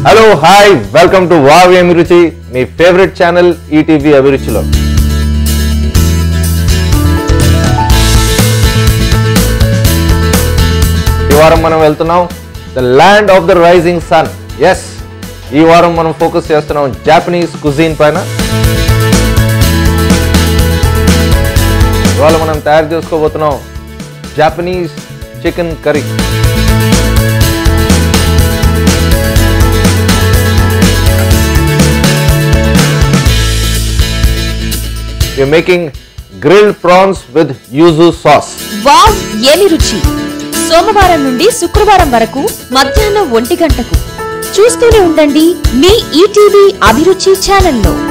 Hello hi welcome to wow ఏమి రుచి మీ ఫేవరెట్ ఛానల్ ఈటీవీ అభిరుచిలో ఈ వారం మనం వెళ్తున్నాం the land of the rising sun yes ఈ వారం మనం ఫోకస్ చేస్తున్నాం జాపనీస్ కుజీన్ పైన ఇవాళ మనం తయారు చేసుకోబోతున్నాం Japanese chicken curry We're making grilled prawns with yuzu sauce. Wow ఏమి రుచి సోమవారం నుండి శుక్రవారం వరకు మధ్యాహ్నం ఒంటి గంటకు చూస్తూనే ఉండండి మీ ఈటీవీ అభిరుచి ఛానల్లో